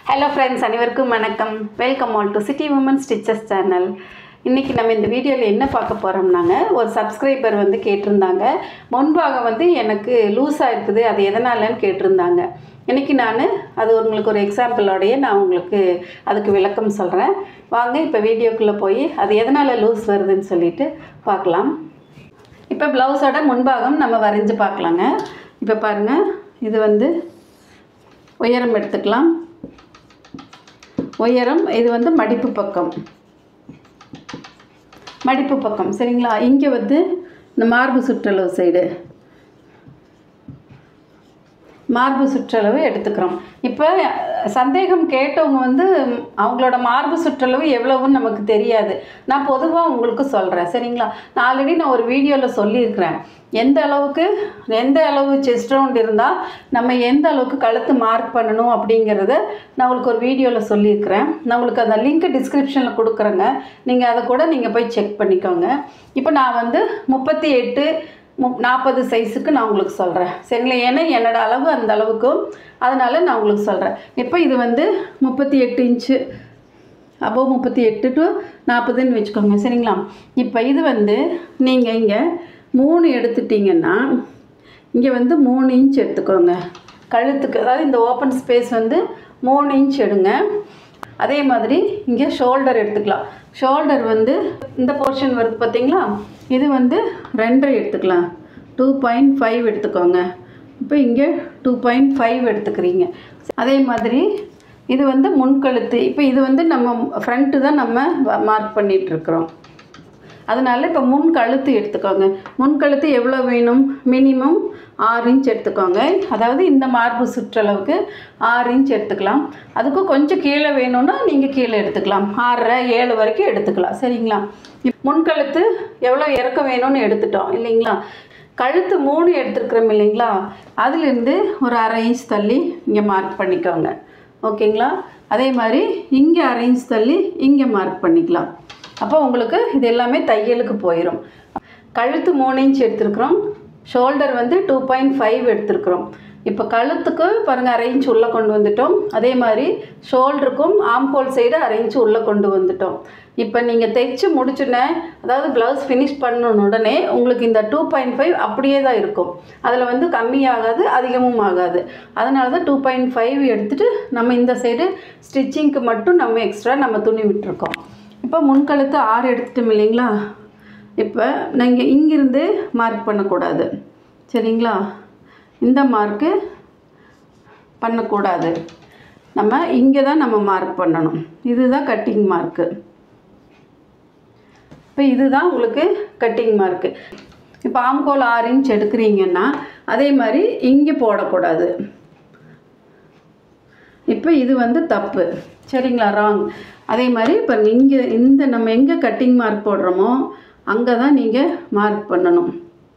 hello friends அனைவருக்கும் வணக்கம் welcome all to city woman stitches channel இன்றைக்கி நம்ம இந்த வீடியோவில் என்ன பார்க்க போகிறோம்னாங்க ஒரு சப்ஸ்கிரைபர் வந்து கேட்டிருந்தாங்க முன்பாகம் வந்து எனக்கு லூஸாக இருக்குது அது எதனாலன்னு கேட்டிருந்தாங்க இன்றைக்கி நான் அது உங்களுக்கு ஒரு எக்ஸாம்பிளோடைய நான் உங்களுக்கு அதுக்கு விளக்கம் சொல்கிறேன் வாங்க இப்போ வீடியோக்குள்ளே போய் அது எதனால் லூஸ் வருதுன்னு சொல்லிட்டு பார்க்கலாம் இப்போ ப்ளவுஸோட முன்பாகம் நம்ம வரைஞ்சி பார்க்கலாங்க இப்போ பாருங்கள் இது வந்து உயரம் எடுத்துக்கலாம் உயரம் இது வந்து மடிப்பு பக்கம் மடிப்பு பக்கம் சரிங்களா இங்கே வந்து இந்த மார்பு சுற்றளவு சைடு மார்பு சுற்றளவு எடுத்துக்கிறோம் இப்போ சந்தேகம் கேட்டவங்க வந்து அவங்களோட மார்பு சுற்றளவு எவ்வளவுன்னு நமக்கு தெரியாது நான் பொதுவாக உங்களுக்கு சொல்கிறேன் சரிங்களா நான் ஆல்ரெடி நான் ஒரு வீடியோவில் சொல்லியிருக்கிறேன் எந்த அளவுக்கு எந்த அளவு செஸ்ட் ரவுண்ட் இருந்தால் நம்ம எந்த அளவுக்கு கழுத்து மார்க் பண்ணணும் அப்படிங்கிறத நான் உங்களுக்கு ஒரு வீடியோவில் சொல்லியிருக்கிறேன் நான் உங்களுக்கு அந்த லிங்க் டிஸ்கிரிப்ஷனில் கொடுக்குறேங்க நீங்கள் அதை கூட நீங்கள் போய் செக் பண்ணிக்கோங்க இப்போ நான் வந்து முப்பத்தி எட்டு மு நாற்பது சைஸுக்கு நான் உங்களுக்கு சொல்கிறேன் சரிங்களா ஏன்னா என்னோடய அளவு அந்த அளவுக்கும் அதனால் நான் உங்களுக்கு சொல்கிறேன் இப்போ இது வந்து முப்பத்தி எட்டு இன்ச்சு அபோவ் முப்பத்தி எட்டு டு நாற்பதுன்னு வச்சுக்கோங்க சரிங்களா இப்போ இது வந்து நீங்கள் இங்கே மூணு எடுத்துட்டிங்கன்னா இங்கே வந்து மூணு இன்ச் எடுத்துக்கோங்க கழுத்துக்கு அதாவது இந்த ஓப்பன் ஸ்பேஸ் வந்து மூணு இன்ச் எடுங்க அதே மாதிரி இங்கே ஷோல்டர் எடுத்துக்கலாம் ஷோல்டர் வந்து இந்த போர்ஷன் வருது பார்த்தீங்களா இது வந்து ரெண்டரை எடுத்துக்கலாம் டூ பாயிண்ட் ஃபைவ் எடுத்துக்கோங்க இப்போ இங்கே டூ பாயிண்ட் ஃபைவ் எடுத்துக்கிறீங்க அதே மாதிரி இது வந்து முன்கழுத்து இப்போ இது வந்து நம்ம ஃப்ரண்ட்டு தான் நம்ம மார்க் பண்ணிகிட்ருக்குறோம் அதனால் இப்போ முன் கழுத்து எடுத்துக்கோங்க முன் கழுத்து எவ்வளோ வேணும் மினிமம் ஆறு இன்ச் எடுத்துக்கோங்க அதாவது இந்த மார்பு சுற்றளவுக்கு ஆறு இன்ச் எடுத்துக்கலாம் அதுக்கும் கொஞ்சம் கீழே வேணும்னா நீங்கள் கீழே எடுத்துக்கலாம் ஆறரை ஏழு வரைக்கும் எடுத்துக்கலாம் சரிங்களா இப் முன்கழுத்து எவ்வளோ இறக்கம் வேணும்னு எடுத்துட்டோம் இல்லைங்களா கழுத்து மூணு எடுத்துருக்குறோம் இல்லைங்களா அதுலேருந்து ஒரு அரை இன்ச் தள்ளி இங்கே மார்க் பண்ணிக்கோங்க ஓகேங்களா அதே மாதிரி இங்கே அரை இன்ச் தள்ளி இங்கே மார்க் பண்ணிக்கலாம் அப்போ உங்களுக்கு இது எல்லாமே தையலுக்கு போயிடும் கழுத்து மூணு இன்ச் எடுத்துருக்குறோம் ஷோல்டர் வந்து டூ பாயிண்ட் ஃபைவ் எடுத்துருக்குறோம் இப்போ கழுத்துக்கு பாருங்கள் அரை இன்ச் உள்ளே கொண்டு வந்துட்டோம் அதே மாதிரி ஷோல்டருக்கும் ஆம் ஹோல் சைடு அரை இன்ச் உள்ளே கொண்டு வந்துட்டோம் இப்போ நீங்கள் தைச்சு முடிச்சுனே அதாவது ப்ளவுஸ் ஃபினிஷ் பண்ணணும் உடனே உங்களுக்கு இந்த டூ பாயிண்ட் ஃபைவ் அப்படியே தான் இருக்கும் அதில் வந்து கம்மியாகாது அதிகமும் ஆகாது அதனால தான் டூ பாயிண்ட் ஃபைவ் எடுத்துகிட்டு நம்ம இந்த சைடு ஸ்டிச்சிங்க்கு மட்டும் நம்ம எக்ஸ்ட்ரா நம்ம துணி விட்டுருக்கோம் இப்போ முன்கழுத்து ஆறு எடுத்துட்டோம் இல்லைங்களா இப்போ நீங்கள் இங்கிருந்து மார்க் பண்ணக்கூடாது சரிங்களா இந்த மார்க்கு பண்ணக்கூடாது நம்ம இங்கே தான் நம்ம மார்க் பண்ணணும் இதுதான் கட்டிங் மார்க்கு இப்போ இதுதான் உங்களுக்கு கட்டிங் மார்க்கு இப்போ ஆம்கோல் ஆறு இன்ச் எடுக்கிறீங்கன்னா அதே மாதிரி இங்கே போடக்கூடாது இப்போ இது வந்து தப்பு சரிங்களா ராங் அதே மாதிரி இப்போ இங்கே இந்த நம்ம எங்கே கட்டிங் மார்க் போடுறோமோ அங்கே தான் நீங்கள் மார்க் பண்ணணும்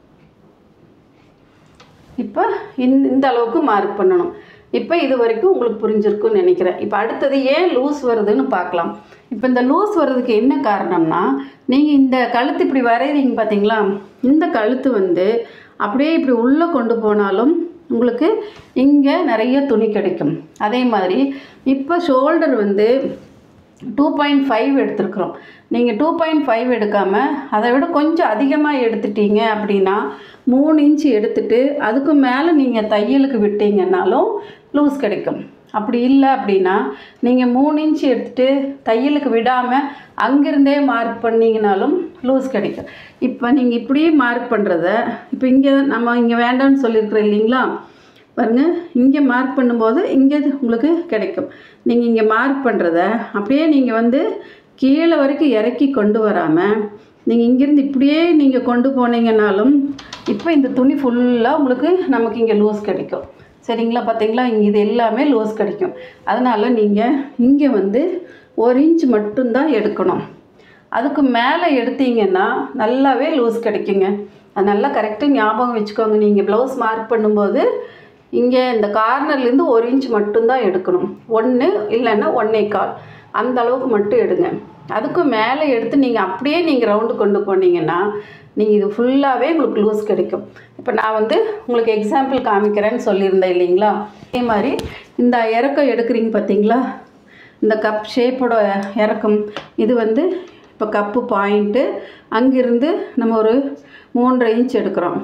இப்போ இந்த இந்த அளவுக்கு மார்க் பண்ணணும் இப்போ இது வரைக்கும் உங்களுக்கு புரிஞ்சிருக்குன்னு நினைக்கிறேன் இப்போ அடுத்தது ஏன் லூஸ் வருதுன்னு பார்க்கலாம் இப்போ இந்த லூஸ் வர்றதுக்கு என்ன காரணம்னா நீங்கள் இந்த கழுத்து இப்படி வரைகிறீங்க பார்த்தீங்களா இந்த கழுத்து வந்து அப்படியே இப்படி உள்ளே கொண்டு போனாலும் உங்களுக்கு இங்கே நிறைய துணி கிடைக்கும் அதே மாதிரி இப்போ ஷோல்டர் வந்து டூ பாயிண்ட் ஃபைவ் எடுத்துருக்குறோம் நீங்கள் டூ பாயிண்ட் ஃபைவ் எடுக்காமல் அதை விட கொஞ்சம் அதிகமாக எடுத்துட்டீங்க அப்படின்னா மூணு இன்ச்சு எடுத்துட்டு அதுக்கு மேலே நீங்கள் தையலுக்கு விட்டீங்கன்னாலும் லூஸ் கிடைக்கும் அப்படி இல்லை அப்படின்னா நீங்கள் மூணு இன்ச்சு எடுத்துகிட்டு தையலுக்கு விடாமல் அங்கேருந்தே மார்க் பண்ணிங்கனாலும் லூஸ் கிடைக்கும் இப்போ நீங்கள் இப்படியே மார்க் பண்ணுறத இப்போ இங்கே நம்ம இங்கே வேண்டாம்னு சொல்லியிருக்கிறோம் இல்லைங்களா பாருங்க இங்கே மார்க் பண்ணும்போது இங்கே உங்களுக்கு கிடைக்கும் நீங்கள் இங்கே மார்க் பண்ணுறத அப்படியே நீங்கள் வந்து கீழே வரைக்கும் இறக்கி கொண்டு வராமல் நீங்கள் இங்கேருந்து இப்படியே நீங்கள் கொண்டு போனீங்கனாலும் இப்போ இந்த துணி ஃபுல்லாக உங்களுக்கு நமக்கு இங்கே லூஸ் கிடைக்கும் சரிங்களா பார்த்தீங்களா இங்கே இது எல்லாமே லூஸ் கிடைக்கும் அதனால் நீங்கள் இங்கே வந்து ஒரு இன்ச் மட்டும்தான் எடுக்கணும் அதுக்கு மேலே எடுத்தீங்கன்னா நல்லாவே லூஸ் கிடைக்குங்க அது நல்லா கரெக்டாக ஞாபகம் வச்சுக்கோங்க நீங்கள் ப்ளவுஸ் மார்க் பண்ணும்போது இங்கே இந்த கார்னர்லேருந்து ஒரு இன்ச் மட்டும்தான் எடுக்கணும் ஒன்று இல்லைன்னா ஒன்றே கால் அந்த அளவுக்கு மட்டும் எடுங்க அதுக்கும் மேலே எடுத்து நீங்கள் அப்படியே நீங்கள் ரவுண்டு கொண்டு போனீங்கன்னா நீங்கள் இது ஃபுல்லாகவே உங்களுக்கு லூஸ் கிடைக்கும் இப்போ நான் வந்து உங்களுக்கு எக்ஸாம்பிள் காமிக்கிறேன்னு சொல்லியிருந்தேன் இல்லைங்களா அதே மாதிரி இந்த இறக்கம் எடுக்கிறீங்க பார்த்தீங்களா இந்த கப் ஷேப்போட இறக்கம் இது வந்து இப்போ கப்பு பாயிண்ட்டு அங்கிருந்து நம்ம ஒரு மூன்றரை இன்ச் எடுக்கிறோம்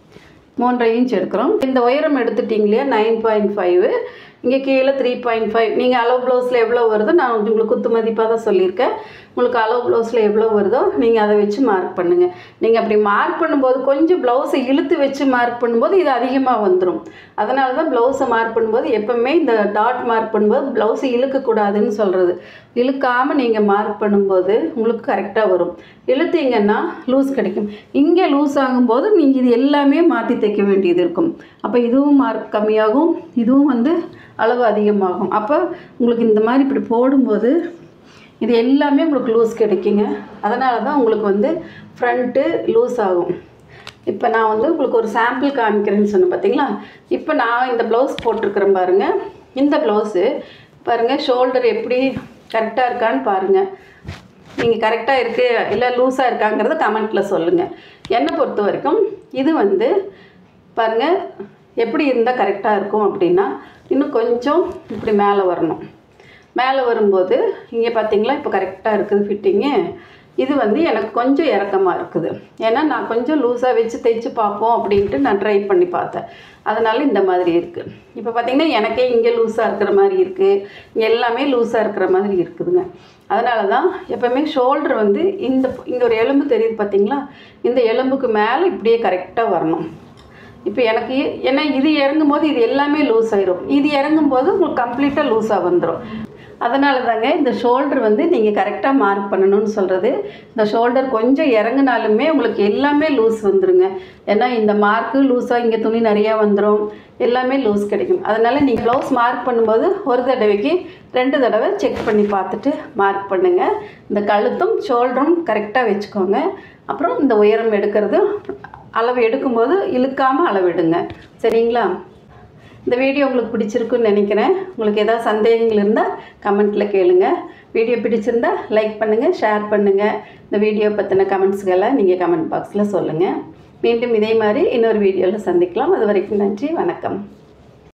மூன்றரை இன்ச் எடுக்கிறோம் இந்த உயரம் எடுத்துட்டீங்க இல்லையா நைன் பாயிண்ட் ஃபைவ் இங்கே கீழே த்ரீ பாயிண்ட் ஃபைவ் நீங்கள் அளவு ப்ளவுஸில் எவ்வளோ வருதோ நான் உங்களுக்கு குத்து மதிப்பாக தான் சொல்லியிருக்கேன் உங்களுக்கு அளவு ப்ளவுஸில் எவ்வளோ வருதோ நீங்கள் அதை வச்சு மார்க் பண்ணுங்கள் நீங்கள் அப்படி மார்க் பண்ணும்போது கொஞ்சம் ப்ளவுஸை இழுத்து வச்சு மார்க் பண்ணும்போது இது அதிகமாக வந்துடும் அதனால தான் ப்ளவுஸை மார்க் பண்ணும்போது எப்போவுமே இந்த டாட் மார்க் பண்ணும்போது ப்ளவுஸை இழுக்கக்கூடாதுன்னு சொல்கிறது இழுக்காமல் நீங்கள் மார்க் பண்ணும்போது உங்களுக்கு கரெக்டாக வரும் இழுத்தீங்கன்னா லூஸ் கிடைக்கும் இங்கே லூஸ் ஆகும்போது நீங்கள் இது எல்லாமே மாற்றி தைக்க வேண்டியது இருக்கும் அப்போ இதுவும் மார்க் கம்மியாகும் இதுவும் வந்து அளவு அதிகமாகும் அப்போ உங்களுக்கு இந்த மாதிரி இப்படி போடும்போது இது எல்லாமே உங்களுக்கு லூஸ் கிடைக்குங்க அதனால தான் உங்களுக்கு வந்து ஃப்ரண்ட்டு லூஸ் ஆகும் இப்போ நான் வந்து உங்களுக்கு ஒரு சாம்பிள் காமிக்கிறேன்னு சொன்னேன் பார்த்தீங்களா இப்போ நான் இந்த ப்ளவுஸ் போட்டிருக்கிறேன் பாருங்கள் இந்த ப்ளவுஸு பாருங்கள் ஷோல்டர் எப்படி கரெக்டாக இருக்கான்னு பாருங்கள் நீங்கள் கரெக்டாக இருக்குது இல்லை லூஸாக இருக்காங்கிறத கமெண்ட்டில் சொல்லுங்கள் என்னை பொறுத்த வரைக்கும் இது வந்து பாருங்கள் எப்படி இருந்தால் கரெக்டாக இருக்கும் அப்படின்னா இன்னும் கொஞ்சம் இப்படி மேலே வரணும் மேலே வரும்போது இங்கே பார்த்தீங்களா இப்போ கரெக்டாக இருக்குது ஃபிட்டிங்கு இது வந்து எனக்கு கொஞ்சம் இறக்கமாக இருக்குது ஏன்னா நான் கொஞ்சம் லூஸாக வச்சு தைச்சு பார்ப்போம் அப்படின்ட்டு நான் ட்ரை பண்ணி பார்த்தேன் அதனால இந்த மாதிரி இருக்குது இப்போ பார்த்தீங்கன்னா எனக்கே இங்கே லூஸாக இருக்கிற மாதிரி இருக்குது இங்கே எல்லாமே லூஸாக இருக்கிற மாதிரி இருக்குதுங்க அதனால தான் எப்போவுமே ஷோல்டர் வந்து இந்த இங்கே ஒரு எலும்பு தெரியுது பார்த்தீங்களா இந்த எலும்புக்கு மேலே இப்படியே கரெக்டாக வரணும் இப்போ எனக்கு ஏன்னா இது இறங்கும் போது இது எல்லாமே லூஸ் ஆயிரும் இது இறங்கும் போது உங்களுக்கு கம்ப்ளீட்டாக லூஸாக வந்துடும் அதனால தாங்க இந்த ஷோல்டர் வந்து நீங்கள் கரெக்டாக மார்க் பண்ணணும்னு சொல்கிறது இந்த ஷோல்டர் கொஞ்சம் இறங்குனாலுமே உங்களுக்கு எல்லாமே லூஸ் வந்துருங்க ஏன்னா இந்த மார்க்கு லூஸாக இங்கே துணி நிறையா வந்துடும் எல்லாமே லூஸ் கிடைக்கும் அதனால் நீங்கள் ப்ளவுஸ் மார்க் பண்ணும்போது ஒரு தடவைக்கு ரெண்டு தடவை செக் பண்ணி பார்த்துட்டு மார்க் பண்ணுங்கள் இந்த கழுத்தும் ஷோல்டரும் கரெக்டாக வச்சுக்கோங்க அப்புறம் இந்த உயரம் எடுக்கிறது அளவு எடுக்கும்போது இழுக்காமல் அளவிடுங்க சரிங்களா இந்த வீடியோ உங்களுக்கு பிடிச்சிருக்குன்னு நினைக்கிறேன் உங்களுக்கு ஏதாவது சந்தேகங்கள் இருந்தால் கமெண்ட்டில் கேளுங்க வீடியோ பிடிச்சிருந்தா லைக் பண்ணுங்கள் ஷேர் பண்ணுங்கள் இந்த வீடியோ பற்றின கமெண்ட்ஸ்களை நீங்கள் கமெண்ட் பாக்ஸில் சொல்லுங்கள் மீண்டும் இதே மாதிரி இன்னொரு வீடியோவில் சந்திக்கலாம் அது வரைக்கும் நன்றி வணக்கம்